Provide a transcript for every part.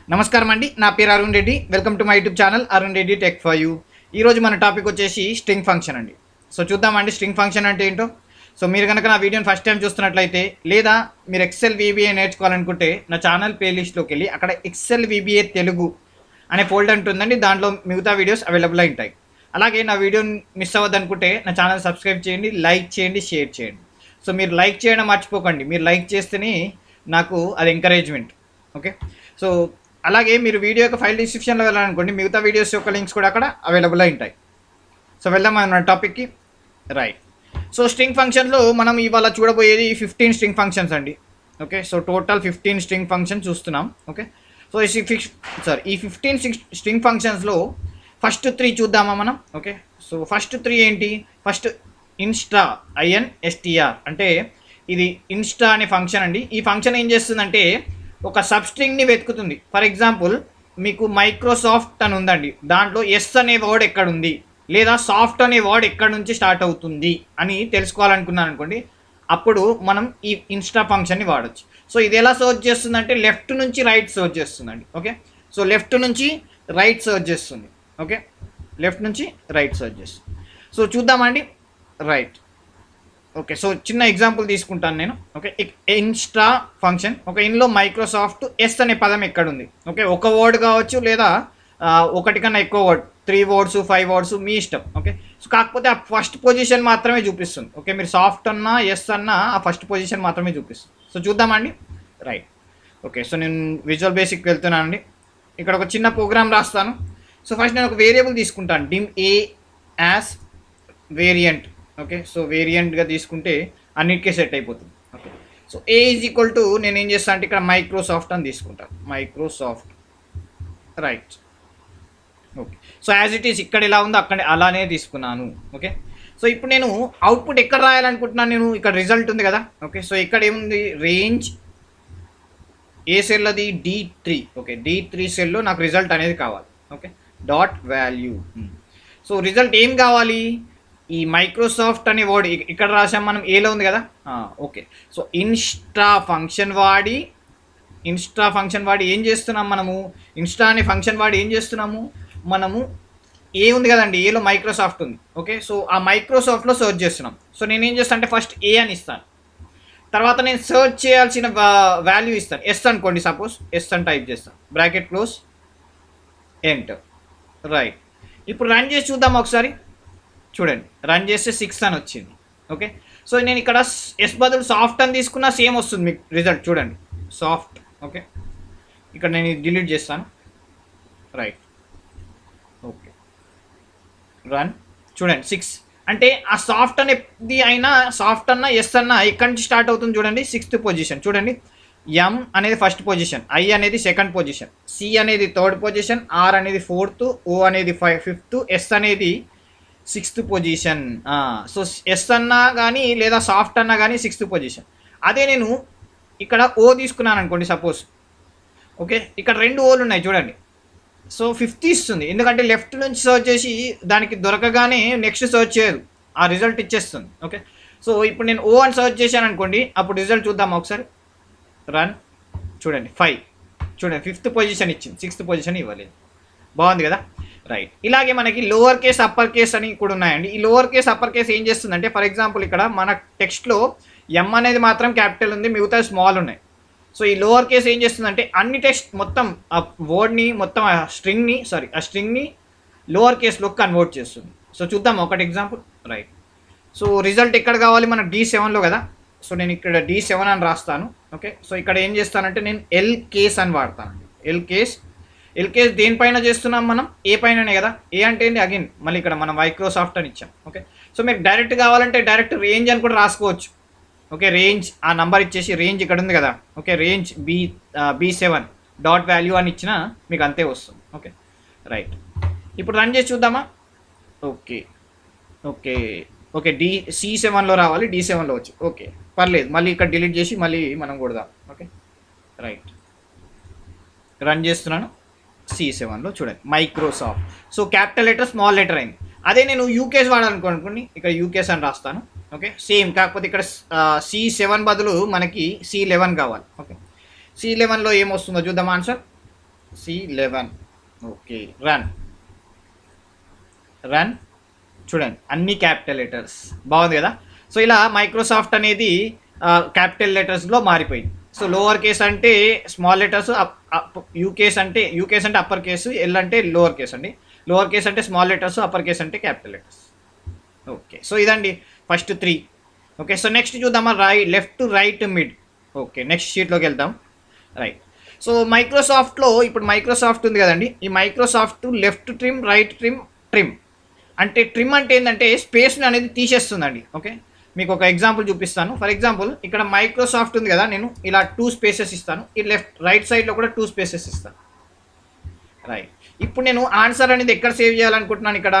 నమస్కారం అండి నా పేరు Arun Reddy welcome to my YouTube channel Arun Reddy tech for you ఈరోజు మన టాపిక్ వచ్చేసి స్ట్రింగ్ ఫంక్షన్ అండి సో చూద్దామండి స్ట్రింగ్ ఫంక్షన్ అంటే ఏంటో సో మీరు కనుక నా వీడియోని ఫస్ట్ టైం చూస్తున్నట్లయితే లేదా మీరు ఎక్సెల్ వీబీఏ నేర్చుకోవాలనుకుంటే నా ఛానల్ ప్లేలిస్ట్లోకి వెళ్ళి అక్కడ ఎక్సెల్ వీబీఏ తెలుగు అనే ఫోల్డర్ ఉంటుందండి దాంట్లో మిగతా వీడియోస్ అవైలబుల్ అయి ఉంటాయి అలాగే నా వీడియోని మిస్ అవ్వద్దనుకుంటే నా ఛానల్ సబ్స్క్రైబ్ చేయండి లైక్ చేయండి షేర్ చేయండి సో మీరు లైక్ చేయడం మర్చిపోకండి మీరు లైక్ చేస్తేనే నాకు అది ఎంకరేజ్మెంట్ ఓకే సో అలాగే మీరు వీడియో యొక్క ఫైల్ డిస్క్రిప్షన్లో వెళ్ళాలనుకోండి మిగతా వీడియోస్ యొక్క లింక్స్ కూడా అక్కడ అవైలబుల్ అయి ఉంటాయి సో వెళ్దాం మన టాపిక్కి రైట్ సో స్ట్రింగ్ ఫంక్షన్లో మనం ఇవాళ చూడబోయేది ఫిఫ్టీన్ స్ట్రింగ్ ఫంక్షన్స్ అండి okay so total fifteen string function చూస్తున్నాం ఓకే సో ఈ ఫిక్స్ సారీ ఈ ఫిఫ్టీన్ స్ట్రింగ్ ఫంక్షన్స్లో ఫస్ట్ త్రీ చూద్దామా మనం ఓకే సో ఫస్ట్ త్రీ ఏంటి ఫస్ట్ ఇన్స్టా ఐఎన్ ఎస్టీఆర్ అంటే ఇది ఇన్స్టా అనే ఫంక్షన్ అండి ఈ ఫంక్షన్ ఏం చేస్తుందంటే ఒక సబ్స్ట్రింగ్ని వెతుకుతుంది ఫర్ ఎగ్జాంపుల్ మీకు మైక్రోసాఫ్ట్ అని ఉందండి దాంట్లో ఎస్ అనే వర్డ్ ఎక్కడ ఉంది లేదా సాఫ్ట్ అనే వర్డ్ ఎక్కడి నుంచి స్టార్ట్ అవుతుంది అని తెలుసుకోవాలనుకున్నాను అనుకోండి అప్పుడు మనం ఈ ఇన్స్టా ఫంక్షన్ని వాడచ్చు సో ఇది ఎలా సర్చ్ చేస్తుందంటే లెఫ్ట్ నుంచి రైట్ సర్చ్ చేస్తుందండి ఓకే సో లెఫ్ట్ నుంచి రైట్ సర్చ్ చేస్తుంది ఓకే లెఫ్ట్ నుంచి రైట్ సర్చ్ చేస్తుంది సో చూద్దామండి రైట్ ఓకే సో చిన్న ఎగ్జాంపుల్ తీసుకుంటాను నేను ఓకే ఇన్స్టా ఫంక్షన్ ఒక ఇన్లో మైక్రోసాఫ్ట్ ఎస్ అనే పదం ఎక్కడ ఉంది ఓకే ఒక వర్డ్ కావచ్చు లేదా ఆ, ఒకటి కన్నా ఎక్కువ word three words five words మీ ఇష్టం ఓకే సో కాకపోతే ఆ ఫస్ట్ పొజిషన్ మాత్రమే చూపిస్తుంది ఓకే మీరు సాఫ్ట్ అన్నా ఎస్ అన్నా ఆ ఫస్ట్ పొజిషన్ మాత్రమే చూపిస్తుంది సో చూద్దామండి రైట్ ఓకే సో నేను విజువల్ బేసిక్ వెళ్తున్నానండి ఇక్కడ ఒక చిన్న ప్రోగ్రామ్ రాస్తాను సో ఫస్ట్ నేను ఒక వేరియబుల్ తీసుకుంటాను dim A as variant okay so వేరియంట్గా తీసుకుంటే అన్నిటికీ సెట్ అయిపోతుంది okay so A is equal to నేను ఏం చేస్తాను అంటే ఇక్కడ మైక్రోసాఫ్ట్ అని తీసుకుంటాను Microsoft right okay so as it is ఇక్కడ ఎలా ఉందో అక్కడ అలానే తీసుకున్నాను ఓకే సో ఇప్పుడు నేను అవుట్పుట్ ఎక్కడ రాయాలనుకుంటున్నాను నేను ఇక్కడ రిజల్ట్ ఉంది కదా ఓకే సో ఇక్కడ ఏముంది రేంజ్ ఏ సెల్ అది D three okay D three సెల్లో నాకు రిజల్ట్ అనేది కావాలి okay dot value so result ఏం కావాలి ఈ మైక్రోసాఫ్ట్ అనే వర్డ్ ఇ- ఇక్కడ రాసాం మనం ఏలో ఉంది కదా ఓకే సో ఇన్స్టా ఫంక్షన్ వాడి ఇన్స్టా ఫంక్షన్ వాడి ఏం చేస్తున్నాం మనము ఇన్స్టా అనే ఫంక్షన్ వాడి ఏం చేస్తున్నాము మనము ఏ ఉంది కదండి ఏలో మైక్రోసాఫ్ట్ ఉంది ఓకే సో ఆ మైక్రోసాఫ్ట్లో సర్చ్ చేస్తున్నాం సో నేను ఏం చేస్తాను అంటే ఫస్ట్ ఏ అని ఇస్తాను తర్వాత నేను సర్చ్ చేయాల్సిన వాల్యూ ఇస్తాను ఎస్ అనుకోండి సపోజ్ ఎస్ అని టైప్ చేస్తాను బ్రాకెట్ క్లోజ్ ఎంటర్ రైట్ ఇప్పుడు రన్ చేసి చూద్దాం ఒకసారి చూడండి రన్ చేస్తే సిక్స్ అని వచ్చింది ఓకే సో నేను ఇక్కడ ఎస్ బదులు సాఫ్ట్ అని తీసుకున్నా సేమ్ వస్తుంది మీకు రిజల్ట్ చూడండి సాఫ్ట్ ఓకే ఇక్కడ నేను డిలీట్ చేస్తాను రైట్ ఓకే రన్ చూడండి సిక్స్ అంటే ఆ సాఫ్ట్ అనేది అయినా సాఫ్ట్ అన్న ఎస్ అన్న ఎక్కడి నుంచి స్టార్ట్ అవుతుంది చూడండి సిక్స్త్ పొజిషన్ చూడండి ఎం అనేది ఫస్ట్ పొజిషన్ ఐ అనేది సెకండ్ పొజిషన్ సి అనేది థర్డ్ పొజిషన్ ఆర్ అనేది ఫోర్త్ ఓ అనేది ఫైవ్ ఫిఫ్త్ ఎస్ అనేది సిక్స్త్ పొజిషన్ సో ఎస్ అన్నా కానీ లేదా సాఫ్ట్ అన్నా కానీ సిక్స్త్ పొజిషన్ అదే నేను ఇక్కడ ఓ తీసుకున్నాను అనుకోండి సపోజ్ ఓకే ఇక్కడ రెండు ఓలు ఉన్నాయి చూడండి సో ఫిఫ్త్ ఇస్తుంది ఎందుకంటే లెఫ్ట్ నుంచి సర్చ్ చేసి దానికి దొరకగానే నెక్స్ట్ సర్చ్ చేయదు ఆ రిజల్ట్ ఇచ్చేస్తుంది ఓకే సో ఇప్పుడు నేను ఓ అని సర్చ్ చేశాను అనుకోండి అప్పుడు రిజల్ట్ చూద్దాం ఒకసారి రన్ చూడండి ఫైవ్ చూడండి ఫిఫ్త్ పొజిషన్ ఇచ్చింది సిక్స్త్ పొజిషన్ ఇవ్వలేదు బాగుంది కదా రైట్ ఇలాగే మనకి లోవర్ కేస్ అప్పర్ కేస్ అని కూడా ఉన్నాయండి ఈ లోవర్ కేస్ అప్పర్ కేస్ ఏం చేస్తుందంటే ఫర్ ఎగ్జాంపుల్ ఇక్కడ మన టెక్స్ట్లో ఎం అనేది మాత్రం క్యాపిటల్ ఉంది మిగతా స్మాల్ ఉన్నాయి సో ఈ లోవర్ కేస్ ఏం చేస్తుందంటే అన్ని టెక్స్ట్ మొత్తం ఆ వర్డ్ని మొత్తం ఆ స్ట్రింగ్ని సారీ ఆ స్ట్రింగ్ని లోవర్ కేస్లో కన్వర్ట్ చేస్తుంది సో చూద్దాం ఒకటి ఎగ్జాంపుల్ రైట్ సో రిజల్ట్ ఎక్కడ కావాలి మన డి సెవెన్లో కదా సో నేను ఇక్కడ డి సెవెన్ అని రాస్తాను ఓకే సో ఇక్కడ ఏం చేస్తానంటే నేను ఎల్ కేస్ అని వాడతానండి ఎల్ కేస్ ఎల్ కేస్ దేనిపైన చేస్తున్నాం మనం ఏ పైననే కదా ఏ అంటే ఏంటి అగైన్ మళ్ళీ ఇక్కడ మనం మైక్రోసాఫ్ట్ అని ఇచ్చాం ఓకే సో మీకు డైరెక్ట్ కావాలంటే డైరెక్ట్ రేంజ్ అని కూడా రాసుకోవచ్చు ఓకే రేంజ్ ఆ నంబర్ ఇచ్చేసి రేంజ్ ఇక్కడ ఉంది కదా okay range B B seven dot value అని ఇచ్చినా మీకు అంతే వస్తుంది ఓకే రైట్ ఇప్పుడు రన్ చేసి చూద్దామా okay okay okay D C సెవెన్లో రావాలి డి సెవెన్లో వచ్చి ఓకే పర్లేదు మళ్ళీ ఇక్కడ డిలీట్ చేసి మళ్ళీ మనం కొడదాం ఓకే రైట్ రన్ చేస్తున్నాను సి సెవెన్లో చూడండి Microsoft so capital letter small letter అయింది అదే నేను యూకేస్ వాడాలనుకోనుకోండి ఇక్కడ యూకేస్ అని రాస్తాను ఓకే సేమ్ కాకపోతే ఇక్కడ సి సెవెన్ బదులు మనకి సి లెవెన్ కావాలి ఓకే సి లెవెన్లో ఏమొస్తుందో చూద్దాం answer C eleven okay run run చూడండి అన్ని క్యాపిటల్ లెటర్స్ బాగుంది కదా సో ఇలా మైక్రోసాఫ్ట్ అనేది క్యాపిటల్ లెటర్స్లో మారిపోయింది సో లోవర్ కేస్ అంటే స్మాల్ లెటర్స్ యూకేస్ అంటే యూకేస్ అంటే అప్పర్ కేసు ఎల్ అంటే లోవర్ కేస్ అండి లోవర్ కేస్ అంటే స్మాల్ లెటర్స్ అప్పర్ కేస్ అంటే క్యాపిటల్ లెటర్స్ ఓకే సో ఇదండి first three okay so next చూద్దామా right left to right mid okay next షీట్లోకి వెళ్దాం రైట్ సో మైక్రోసాఫ్ట్లో ఇప్పుడు మైక్రోసాఫ్ట్ ఉంది కదండి ఈ Microsoft left trim right trim trim అంటే ట్రిమ్ అంటే ఏంటంటే స్పేస్ని అనేది తీసేస్తుందండి ఓకే మీకు ఒక ఎగ్జాంపుల్ చూపిస్తాను ఫర్ ఎగ్జాంపుల్ ఇక్కడ మైక్రోసాఫ్ట్ ఉంది కదా నేను ఇలా టూ స్పేసెస్ ఇస్తాను ఈ లెఫ్ట్ రైట్ సైడ్లో కూడా టూ స్పేసెస్ ఇస్తాను రైట్ ఇప్పుడు నేను ఆన్సర్ అనేది ఎక్కడ సేవ్ చేయాలనుకుంటున్నాను ఇక్కడ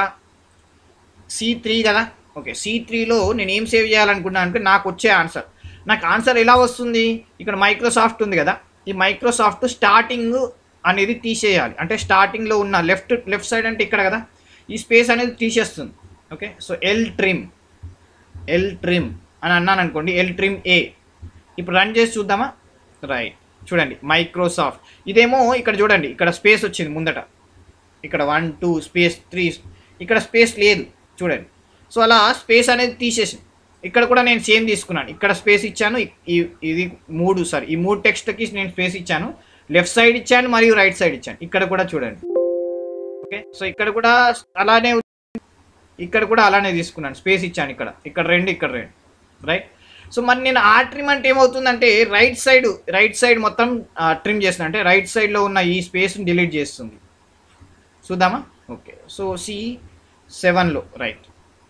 సి త్రీ కదా ఓకే సి త్రీలో నేను ఏం సేవ్ చేయాలనుకున్నాను అంటే నాకు వచ్చే ఆన్సర్ నాకు ఆన్సర్ ఎలా వస్తుంది ఇక్కడ మైక్రోసాఫ్ట్ ఉంది కదా ఈ మైక్రోసాఫ్ట్ స్టార్టింగ్ అనేది తీసేయాలి అంటే స్టార్టింగ్లో ఉన్న లెఫ్ట్ లెఫ్ట్ సైడ్ అంటే ఇక్కడ కదా ఈ స్పేస్ అనేది తీసేస్తుంది okay so L trim L trim అని అన్నాను అనుకోండి ఎల్ ట్రిమ్ ఏ ఇప్పుడు రన్ చేసి చూద్దామా రైట్ చూడండి మైక్రోసాఫ్ట్ ఇదేమో ఇక్కడ చూడండి ఇక్కడ స్పేస్ వచ్చింది ముందట ఇక్కడ వన్ టూ స్పేస్ త్రీ ఇక్కడ స్పేస్ లేదు చూడండి సో అలా స్పేస్ అనేది తీసేసింది ఇక్కడ కూడా నేను సేమ్ తీసుకున్నాను ఇక్కడ స్పేస్ ఇచ్చాను ఈ ఇది మూడు సారీ ఈ మూడు టెక్స్ట్కి నేను స్పేస్ ఇచ్చాను లెఫ్ట్ సైడ్ ఇచ్చాను మరియు రైట్ సైడ్ ఇచ్చాను ఇక్కడ కూడా చూడండి ఓకే సో ఇక్కడ కూడా అలానే ఇక్కడ కూడా అలానే తీసుకున్నాను స్పేస్ ఇచ్చాను ఇక్కడ ఇక్కడ రెండు ఇక్కడ రెండు రైట్ సో మరి నేను ఆ ట్రిమ్ అంటే ఏమవుతుందంటే రైట్ సైడ్ రైట్ సైడ్ మొత్తం ట్రిమ్ చేస్తున్నా అంటే రైట్ సైడ్లో ఉన్న ఈ స్పేస్ని డిలీట్ చేస్తుంది చూద్దామా ఓకే సో సి సెవెన్లో రైట్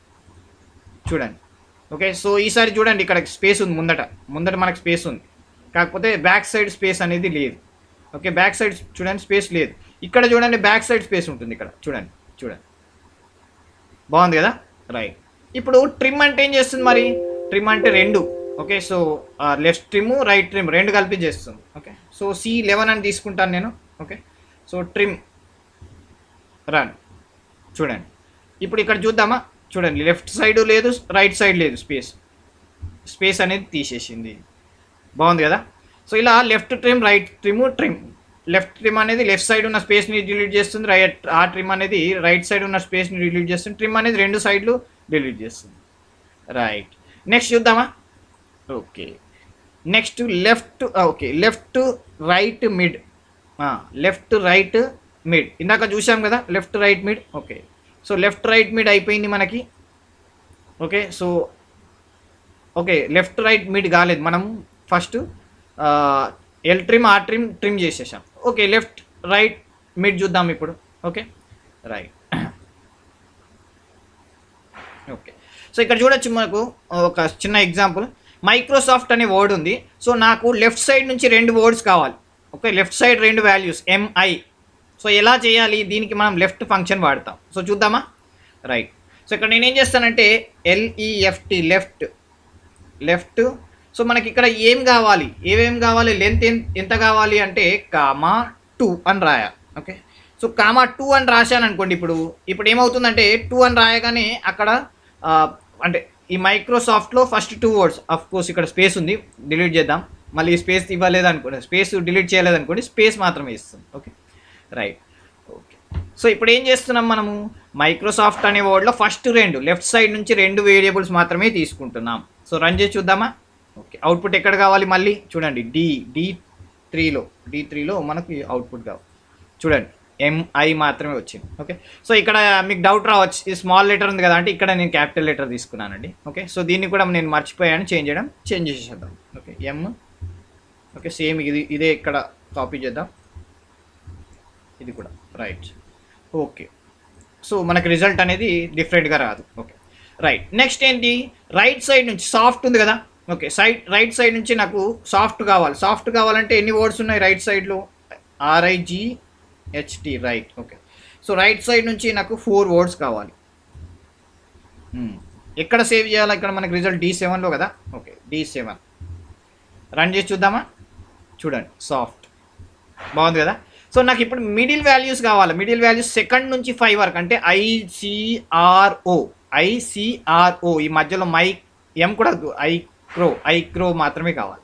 చూడండి ఓకే సో ఈసారి చూడండి ఇక్కడ స్పేస్ ఉంది ముందట ముందట మనకు స్పేస్ ఉంది కాకపోతే బ్యాక్ సైడ్ స్పేస్ అనేది లేదు ఓకే బ్యాక్ సైడ్ చూడండి స్పేస్ లేదు ఇక్కడ చూడండి బ్యాక్ సైడ్ స్పేస్ ఉంటుంది ఇక్కడ చూడండి చూడండి బాగుంది కదా రైట్ ఇప్పుడు ట్రిమ్ అంటే ఏం చేస్తుంది మరి ట్రిమ్ అంటే రెండు okay so left trim right trim రెండు కలిపి చేస్తుంది ఓకే సో సి లెవెన్ అని తీసుకుంటాను నేను ఓకే సో ట్రిమ్ రన్ చూడండి ఇప్పుడు ఇక్కడ చూద్దామా చూడండి లెఫ్ట్ సైడ్ లేదు రైట్ సైడ్ లేదు స్పేస్ స్పేస్ అనేది తీసేసింది బాగుంది కదా సో ఇలా left trim right trim trim left trim అనేది లెఫ్ట్ సైడ్ ఉన్న స్పేస్ని డిలీట్ చేస్తుంది రైట్ ఆ ట్రిమ్ అనేది రైట్ సైడ్ ఉన్న స్పేస్ని డిలీట్ చేస్తుంది ట్రిమ్ అనేది రెండు సైడ్లు డిలీట్ చేస్తుంది రైట్ నెక్స్ట్ చూద్దామా okay next left okay left right mid left right mid ఇందాక చూసాం కదా left right mid okay so left right mid అయిపోయింది మనకి okay so okay left right mid కాలేదు మనం ఫస్ట్ ఎల్ ట్రిమ్ ఆ ట్రిమ్ ట్రిమ్ చేసేసాం ఓకే లెఫ్ట్ రైట్ మిడ్ చూద్దాం ఇప్పుడు ఓకే రైట్ ఓకే సో ఇక్కడ చూడొచ్చు మనకు ఒక చిన్న ఎగ్జాంపుల్ మైక్రోసాఫ్ట్ అనే వర్డ్ ఉంది సో నాకు లెఫ్ట్ సైడ్ నుంచి రెండు వర్డ్స్ కావాలి ఓకే లెఫ్ట్ సైడ్ రెండు వాల్యూస్ ఎంఐ సో ఎలా చేయాలి దీనికి మనం లెఫ్ట్ ఫంక్షన్ వాడతాం సో చూద్దామా రైట్ సో ఇక్కడ నేనేం చేస్తానంటే ఎల్ఈఎఫ్టి లెఫ్ట్ లెఫ్ట్ సో మనకి ఇక్కడ ఏం కావాలి ఏమేం కావాలి లెంత్ ఎంత కావాలి అంటే కామా టూ అని రాయాలి ఓకే సో కామా టూ అని రాశాను అనుకోండి ఇప్పుడు ఇప్పుడు ఏమవుతుందంటే టూ అని రాయగానే అక్కడ ఆ, అంటే ఈ మైక్రోసాఫ్ట్లో first two words of course ఇక్కడ స్పేస్ ఉంది డిలీట్ చేద్దాం మళ్ళీ స్పేస్ ఇవ్వలేదు అనుకోండి స్పేస్ డిలీట్ చేయలేదు అనుకోండి స్పేస్ మాత్రమే ఇస్తుంది ఓకే రైట్ ఓకే సో ఇప్పుడు ఏం చేస్తున్నాం మనము మైక్రోసాఫ్ట్ అనే వర్డ్లో ఫస్ట్ రెండు లెఫ్ట్ సైడ్ నుంచి రెండు వేరియబుల్స్ మాత్రమే తీసుకుంటున్నాం సో రన్ చేసి చూద్దామా ఓకే అవుట్పుట్ ఎక్కడ కావాలి మళ్ళీ చూడండి డి డి త్రీలో డి త్రీలో మనకు అవుట్పుట్ కావాలి చూడండి ఎంఐ మాత్రమే వచ్చింది ఓకే సో ఇక్కడ మీకు డౌట్ రావచ్చు ఈ స్మాల్ లెటర్ ఉంది కదా అంటే ఇక్కడ నేను క్యాపిటల్ లెటర్ తీసుకున్నానండి ఓకే సో దీన్ని కూడా నేను మర్చిపోయాను చేంజ్ చేయడం చేంజ్ చేసేద్దాం ఓకే ఎం ఓకే సేమ్ ఇది ఇదే ఇక్కడ కాపీ చేద్దాం ఇది కూడా రైట్ ఓకే సో మనకి రిజల్ట్ అనేది డిఫరెంట్గా రాదు ఓకే రైట్ నెక్స్ట్ ఏంటి రైట్ సైడ్ నుంచి సాఫ్ట్ ఉంది కదా ఓకే సైడ్ రైట్ సైడ్ నుంచి నాకు సాఫ్ట్ కావాలి సాఫ్ట్ కావాలంటే ఎన్ని వర్డ్స్ ఉన్నాయి రైట్ సైడ్లో RIG HT right okay so right side నుంచి నాకు ఫోర్ వర్డ్స్ కావాలి Hmm. ఎక్కడ సేవ్ చేయాలి ఇక్కడ మనకి రిజల్ట్ డి సెవెన్లో కదా ఓకే డి సెవెన్ రన్ చేసి చూద్దామా చూడండి సాఫ్ట్ బాగుంది కదా సో నాకు ఇప్పుడు మిడిల్ వాల్యూస్ కావాలి మిడిల్ వాల్యూస్ సెకండ్ నుంచి ఫైవ్ వరకు అంటే ఐసిఆర్ఓ ఐసిఆర్ఓ ఈ మధ్యలో మై ఎం కూడా వద్దు ఐక్రో ఐక్రో మాత్రమే కావాలి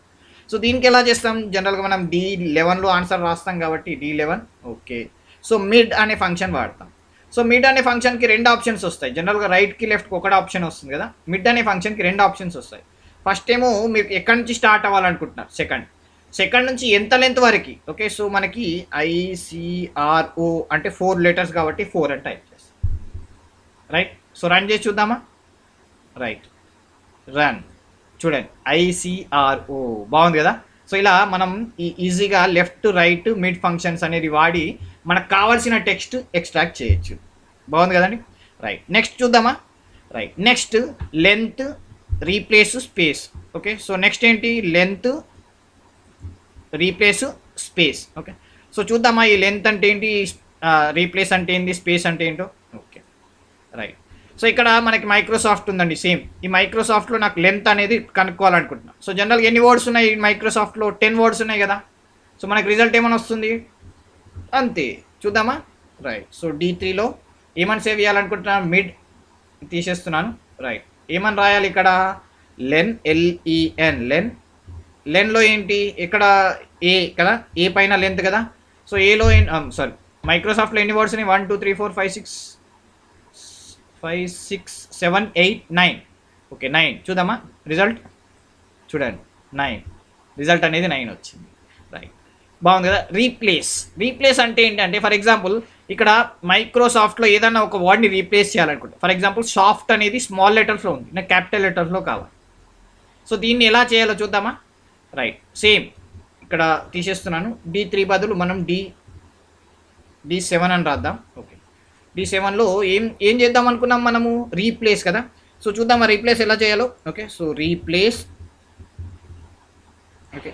సో దీనికి ఎలా చేస్తాం జనరల్గా మనం డి లెవెన్లో ఆన్సర్ రాస్తాం కాబట్టి D eleven okay so mid అనే ఫంక్షన్ వాడతాం సో మిడ్ అనే ఫంక్షన్కి రెండు ఆప్షన్స్ వస్తాయి జనరల్గా రైట్కి లెఫ్ట్కి ఒకటి ఆప్షన్ వస్తుంది కదా మిడ్ అనే ఫంక్షన్కి రెండు ఆప్షన్స్ వస్తాయి ఫస్ట్ ఏమో మీరు ఎక్కడి నుంచి స్టార్ట్ అవ్వాలనుకుంటున్నారు సెకండ్ సెకండ్ నుంచి ఎంత లెంత్ వరకు ఓకే సో మనకి ఐసిఆర్ఓ అంటే ఫోర్ లెటర్స్ కాబట్టి ఫోర్ అని టైప్ చేస్తాం రైట్ సో రన్ చేసి చూద్దామా రైట్ రన్ చూడండి ఐసిఆర్ఓ బాగుంది కదా సో ఇలా మనం ఈ ఈజీగా లెఫ్ట్ రైట్ మిడ్ ఫంక్షన్స్ అనేది వాడి మనకు కావాల్సిన టెక్స్ట్ ఎక్స్ట్రాక్ట్ చేయొచ్చు బాగుంది కదండి రైట్ నెక్స్ట్ చూద్దామా right next length replace space okay so next ఏంటి length replace space okay so చూద్దామా ఈ లెంత్ అంటే ఏంటి రీప్లేస్ అంటే ఏంటి స్పేస్ అంటే ఏంటో ఓకే రైట్ సో ఇక్కడ మనకి మైక్రోసాఫ్ట్ ఉందండి సేమ్ ఈ మైక్రోసాఫ్ట్లో నాకు లెంత్ అనేది కనుక్కోవాలనుకుంటున్నా సో జనరల్గా ఎన్ని వర్డ్స్ ఉన్నాయి ఈ మైక్రోసాఫ్ట్లో టెన్ వర్డ్స్ ఉన్నాయి కదా సో మనకి రిజల్ట్ ఏమైనా వస్తుంది అంతే చూద్దామా రైట్ సో డి త్రీలో ఏమని సేవ్ చేయాలనుకుంటున్నాను మిడ్ తీసేస్తున్నాను రైట్ ఏమని రాయాలి ఇక్కడ లెన్ ఎల్ఈఎన్ లెన్ లెన్లో ఏంటి ఇక్కడ ఏ కదా ఏ పైన లెంత్ కదా సో ఏలో సారీ మైక్రోసాఫ్ట్లో ఎన్ని వర్డ్స్ ఉన్నాయి one two three four five six five six seven eight nine okay nine చూద్దామా రిజల్ట్ చూడండి నైన్ రిజల్ట్ అనేది నైన్ వచ్చింది రైట్ బాగుంది కదా రీప్లేస్ రీప్లేస్ అంటే ఏంటంటే ఫర్ ఎగ్జాంపుల్ ఇక్కడ మైక్రోసాఫ్ట్లో ఏదైనా ఒక వర్డ్ని రీప్లేస్ చేయాలనుకుంటా ఫర్ ఎగ్జాంపుల్ సాఫ్ట్ అనేది స్మాల్ లెటర్స్లో ఉంది నాకు క్యాపిటల్ లెటర్స్లో కావాలి సో దీన్ని ఎలా చేయాలో చూద్దామా రైట్ సేమ్ ఇక్కడ తీసేస్తున్నాను డి త్రీ బదులు మనం డి డి సెవెన్ అని రాద్దాం ఓకే డి సెవెన్లో ఏం ఏం చేద్దాం అనుకున్నాం మనము రీప్లేస్ కదా సో చూద్దామా రీప్లేస్ ఎలా చేయాలో okay so replace okay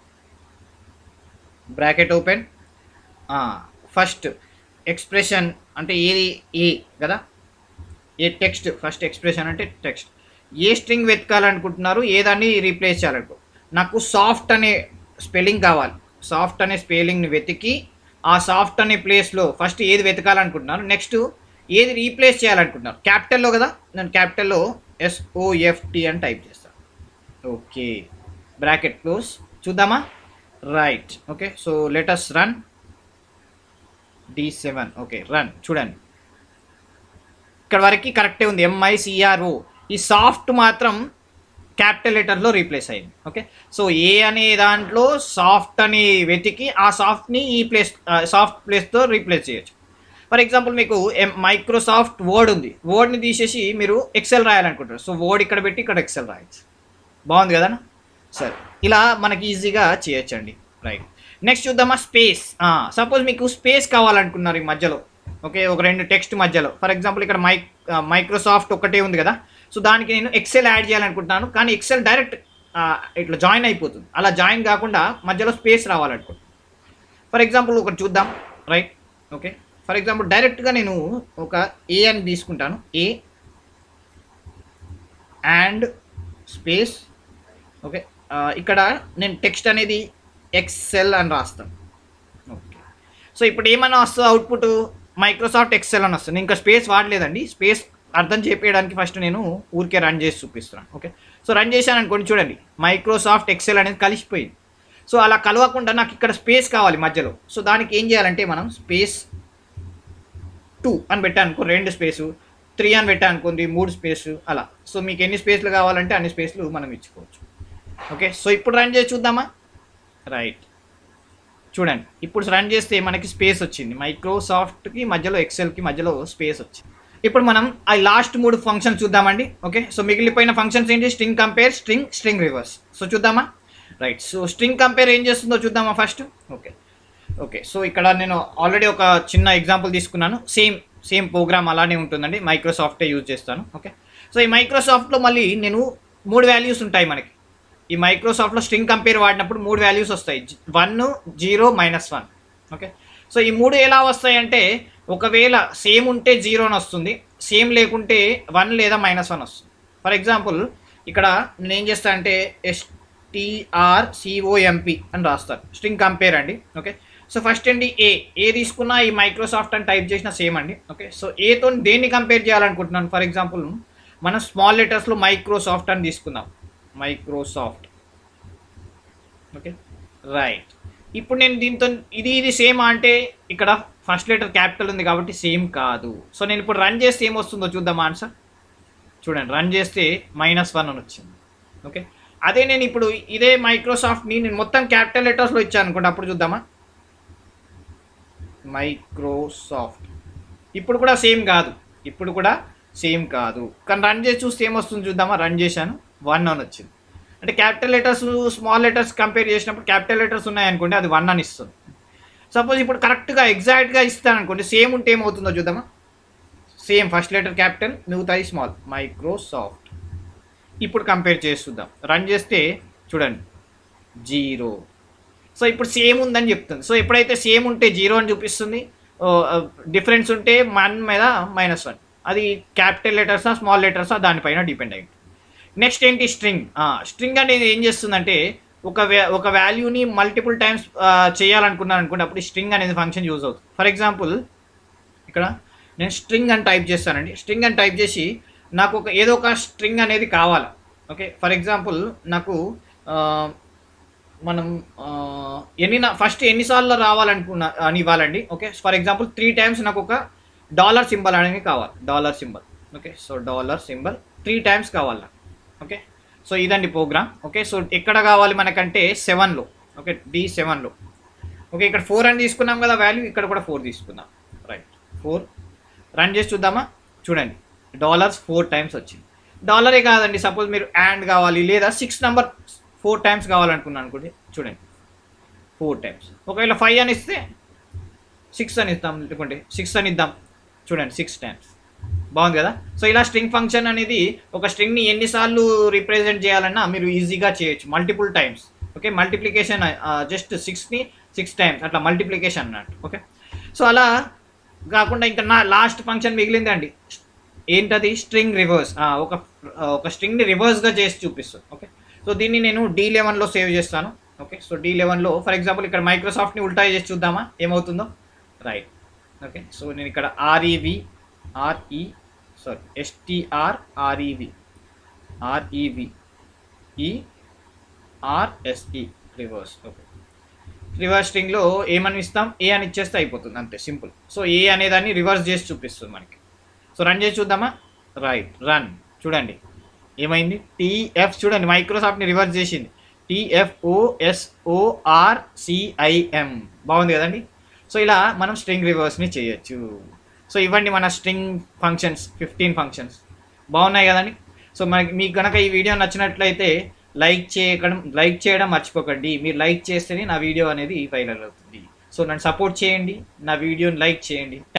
bracket open first expression అంటే ఏది ఏ కదా ఏ టెక్స్ట్ ఫస్ట్ ఎక్స్ప్రెషన్ అంటే టెక్స్ట్ ఏ స్ట్రింగ్ వెతకాలనుకుంటున్నారు ఏదాన్ని రీప్లేస్ చేయాలనుకో నాకు సాఫ్ట్ అనే స్పెల్లింగ్ కావాలి సాఫ్ట్ అనే స్పెల్లింగ్ని వెతికి ఆ సాఫ్ట్ అనే ప్లేస్లో ఫస్ట్ ఏది వెతకాలనుకుంటున్నారు నెక్స్ట్ ఏది రీప్లేస్ చేయాలనుకుంటున్నారు క్యాపిటల్లో కదా నేను క్యాపిటల్లో ఎస్ఓఎఫ్టి అని టైప్ చేస్తాను ఓకే బ్రాకెట్ క్లోజ్ చూద్దామా right okay so let's run D seven okay run చూడండి ఇక్కడ వరకు కరెక్టే ఉంది ఎంఐసిఆర్ఓ ఈ సాఫ్ట్ మాత్రం క్యాపిటల్ లెటర్లో రీప్లేస్ అయింది ఓకే సో ఏ అనే దాంట్లో సాఫ్ట్ అని వెతికి ఆ సాఫ్ట్ని ఈ ప్లేస్ సాఫ్ట్ ప్లేస్తో రీప్లేస్ చేయొచ్చు ఫర్ ఎగ్జాంపుల్ మీకు ఎం మైక్రోసాఫ్ట్ వర్డ్ ఉంది వర్డ్ని తీసేసి మీరు ఎక్సెల్ రాయాలనుకుంటారు సో వర్డ్ ఇక్కడ పెట్టి ఇక్కడ ఎక్సెల్ రాయొచ్చు బాగుంది కదా సరే ఇలా మనకి ఈజీగా చేయొచ్చండి రైట్ నెక్స్ట్ చూద్దామా స్పేస్ సపోజ్ మీకు స్పేస్ కావాలనుకున్నారు ఈ మధ్యలో ఓకే ఒక రెండు టెక్స్ట్ మధ్యలో ఫర్ ఎగ్జాంపుల్ ఇక్కడ మైక్ మైక్రోసాఫ్ట్ ఒకటే ఉంది కదా సో దానికి నేను ఎక్సెల్ యాడ్ చేయాలనుకుంటున్నాను కానీ ఎక్సెల్ డైరెక్ట్ ఇట్లా జాయిన్ అయిపోతుంది అలా జాయిన్ కాకుండా మధ్యలో స్పేస్ రావాలనుకుంటున్నాను ఫర్ ఎగ్జాంపుల్ ఒకటి చూద్దాం రైట్ ఓకే ఫర్ ఎగ్జాంపుల్ డైరెక్ట్గా నేను ఒక ఏ అని తీసుకుంటాను ఏ అండ్ స్పేస్ ఓకే ఇక్కడ నేను టెక్స్ట్ అనేది ఎక్సెల్ అని రాస్తాను ఓకే సో ఇప్పుడు ఏమైనా వస్తుంది అవుట్పుట్ మైక్రోసాఫ్ట్ ఎక్సెల్ అని వస్తుంది ఇంకా స్పేస్ వాడలేదండి స్పేస్ అర్థం చేపించడానికి ఫస్ట్ నేను ఊరికే రన్ చేసి చూపిస్తున్నాను ఓకే సో రన్ చేశాను అనుకోండి చూడండి మైక్రోసాఫ్ట్ ఎక్సెల్ అనేది కలిసిపోయింది సో అలా కలవకుండా నాకు ఇక్కడ స్పేస్ కావాలి మధ్యలో సో దానికి ఏం చేయాలంటే మనం స్పేస్ టూ అని పెట్టాను అనుకో రెండు స్పేసు త్రీ అని పెట్టాను అనుకోండి మూడు స్పేస్ అలా సో మీకు ఎన్ని స్పేస్లు కావాలంటే అన్ని స్పేస్లు మనం ఇచ్చుకోవచ్చు ఓకే సో ఇప్పుడు రన్ చేసి చూద్దామా రైట్ చూడండి ఇప్పుడు రన్ చేస్తే మనకి స్పేస్ వచ్చింది మైక్రోసాఫ్ట్కి మధ్యలో ఎక్సెల్కి మధ్యలో స్పేస్ వచ్చింది ఇప్పుడు మనం ఆ లాస్ట్ మూడు ఫంక్షన్స్ చూద్దామండి ఓకే సో మిగిలిపోయిన ఫంక్షన్స్ ఏంటి string compare string string reverse so చూద్దామా రైట్ సో స్ట్రింగ్ కంపేర్ ఏం చేస్తుందో చూద్దామా ఫస్ట్ ఓకే ఓకే సో ఇక్కడ నేను ఆల్రెడీ ఒక చిన్న ఎగ్జాంపుల్ తీసుకున్నాను సేమ్ సేమ్ ప్రోగ్రామ్ అలానే ఉంటుందండి మైక్రోసాఫ్టే యూజ్ చేస్తాను ఓకే సో ఈ మైక్రోసాఫ్ట్లో మళ్ళీ నేను మూడు వాల్యూస్ ఉంటాయి మనకి ఈ మైక్రోసాఫ్ట్లో స్ట్రింగ్ కంపేర్ వాడినప్పుడు మూడు వాల్యూస్ వస్తాయి one zero minus one okay so ఈ మూడు ఎలా వస్తాయి అంటే ఒకవేళ సేమ్ ఉంటే జీరో అని వస్తుంది సేమ్ లేకుంటే వన్ లేదా మైనస్ వన్ వస్తుంది ఫర్ ఎగ్జాంపుల్ ఇక్కడ నేను ఏం చేస్తానంటే ఎస్టీఆర్ సిఓఎంపి అని రాస్తాను స్ట్రింగ్ కంపేర్ అండి ఓకే సో ఫస్ట్ అండి ఏ ఏ తీసుకున్నా ఈ మైక్రోసాఫ్ట్ అని టైప్ చేసిన సేమ్ అండి ఓకే సో ఏతో దేన్ని కంపేర్ చేయాలనుకుంటున్నాను ఫర్ ఎగ్జాంపుల్ మనం స్మాల్ లెటర్స్లో మైక్రోసాఫ్ట్ అని తీసుకుందాం మైక్రోసాఫ్ట్ ఓకే రైట్ ఇప్పుడు నేను దీంతో ఇది ఇది సేమ్ అంటే ఇక్కడ ఫస్ట్ లెటర్ క్యాపిటల్ ఉంది కాబట్టి సేమ్ కాదు సో నేను ఇప్పుడు రన్ చేస్తే ఏమొస్తుందో చూద్దాం ఆన్సర్ చూడండి రన్ చేస్తే మైనస్ వన్ అని వచ్చింది ఓకే అదే నేను ఇప్పుడు ఇదే మైక్రోసాఫ్ట్ని నేను మొత్తం క్యాపిటల్ లెటర్స్లో ఇచ్చాను అనుకోండి అప్పుడు చూద్దామా మైక్రోసాఫ్ట్ ఇప్పుడు కూడా సేమ్ కాదు ఇప్పుడు కూడా సేమ్ కాదు కానీ రన్ చేసి చూస్తే ఏమొస్తుంది చూద్దామా రన్ చేశాను వన్ అని వచ్చింది అంటే capital letters small letters compare చేసినప్పుడు క్యాపిటల్ లెటర్స్ ఉన్నాయనుకోండి అది వన్ అని ఇస్తుంది సపోజ్ ఇప్పుడు కరెక్ట్గా ఎగ్జాక్ట్గా ఇస్తాను అనుకోండి సేమ్ ఉంటే ఏమవుతుందో చూద్దామా సేమ్ ఫస్ట్ లెటర్ క్యాపిటల్ మిగతాది స్మాల్ మైక్రోసాఫ్ట్ ఇప్పుడు కంపేర్ చేసి చూద్దాం రన్ చేస్తే చూడండి జీరో సో ఇప్పుడు సేమ్ ఉందని చెప్తుంది సో ఎప్పుడైతే సేమ్ ఉంటే జీరో అని చూపిస్తుంది డిఫరెన్స్ ఉంటే వన్ మీద మైనస్ వన్ అది క్యాపిటల్ లెటర్సా స్మాల్ లెటర్సా దానిపైన డిపెండ్ అయ్యి నెక్స్ట్ ఏంటి స్ట్రింగ్ స్ట్రింగ్ అనేది ఏం చేస్తుందంటే ఒక వ్యా ఒక వాల్యూని మల్టిపుల్ టైమ్స్ చేయాలనుకున్నాను అనుకుంటే అప్పుడు స్ట్రింగ్ అనేది ఫంక్షన్ యూజ్ అవుతుంది ఫర్ ఎగ్జాంపుల్ ఇక్కడ నేను స్ట్రింగ్ అని టైప్ చేస్తానండి స్ట్రింగ్ అని టైప్ చేసి నాకు ఒక ఏదో ఒక స్ట్రింగ్ అనేది కావాలి ఓకే ఫర్ ఎగ్జాంపుల్ నాకు ఆ, మనం ఆ, ఎన్ని ఫస్ట్ ఎన్నిసార్లు రావాలనుకున్నా అని ఇవ్వాలండి okay for example three times నాకు ఒక డాలర్ సింబల్ అనేది కావాలి dollar symbol okay so dollar symbol three times కావాలి నాకు. ఓకే సో ఇదండి ప్రోగ్రామ్ ఓకే సో ఎక్కడ కావాలి మనకంటే సెవెన్లో ఓకే డి సెవెన్లో ఓకే ఇక్కడ ఫోర్ అని తీసుకున్నాం కదా వాల్యూ ఇక్కడ కూడా ఫోర్ తీసుకుందాం రైట్ ఫోర్ రన్ చేసి చూద్దామా చూడండి డాలర్స్ ఫోర్ టైమ్స్ వచ్చింది డాలరే కాదండి సపోజ్ మీరు యాండ్ కావాలి లేదా సిక్స్ నెంబర్ ఫోర్ టైమ్స్ కావాలనుకున్నాను అనుకోండి చూడండి ఫోర్ టైమ్స్ ఒకవేళ ఫైవ్ అని ఇస్తే సిక్స్ అని ఇద్దాం లేకుంటే సిక్స్ అని ఇద్దాం చూడండి సిక్స్ టైమ్స్ బాగుంది కదా సో ఇలా స్ట్రింగ్ ఫంక్షన్ అనేది ఒక స్ట్రింగ్ని ఎన్నిసార్లు రిప్రజెంట్ చేయాలన్నా మీరు ఈజీగా చేయొచ్చు multiple times okay multiplication just సిక్స్ని సిక్స్ టైమ్స్ అట్లా మల్టిప్లికేషన్ అన్నట్టు ఓకే సో అలా కాకుండా ఇంకా నా లాస్ట్ ఫంక్షన్ మిగిలిందండి ఏంటది స్ట్రింగ్ రివర్స్ ఒక ఒక స్ట్రింగ్ని రివర్స్గా చేసి చూపిస్తుంది ఓకే సో దీన్ని నేను డి లెవెన్లో సేవ్ చేస్తాను ఓకే సో డి లెవెన్లో ఫర్ ఎగ్జాంపుల్ ఇక్కడ మైక్రోసాఫ్ట్ని ఉల్టా చేసి చూద్దామా ఏమవుతుందో రైట్ ఓకే సో నేను ఇక్కడ REV RE sorry STR REV REV E RSE reverse okay reverse స్ట్రింగ్లో ఏమని ఇస్తాం ఏ అని ఇచ్చేస్తే అయిపోతుంది అంతే సింపుల్ సో ఏ అనేదాన్ని రివర్స్ చేసి చూపిస్తుంది మనకి సో రన్ చేసి చూద్దామా రైట్ రన్ చూడండి ఏమైంది టీఎఫ్ చూడండి మైక్రోసాఫ్ట్ని రివర్స్ చేసింది టీఎఫ్ఓఎస్ఓఆర్సిఐఎం బాగుంది కదండి సో ఇలా మనం స్ట్రింగ్ రివర్స్ని చేయొచ్చు సో ఇవ్వండి మన స్ట్రింగ్ ఫంక్షన్స్ ఫిఫ్టీన్ ఫంక్షన్స్ బాగున్నాయి కదండి సో మనకి మీకు కనుక ఈ వీడియో నచ్చినట్లయితే లైక్ చేయడం లైక్ చేయడం మర్చిపోకండి మీరు లైక్ చేస్తేనే నా వీడియో అనేది వైరల్ అవుతుంది సో నన్ను సపోర్ట్ చేయండి నా వీడియోని లైక్ చేయండి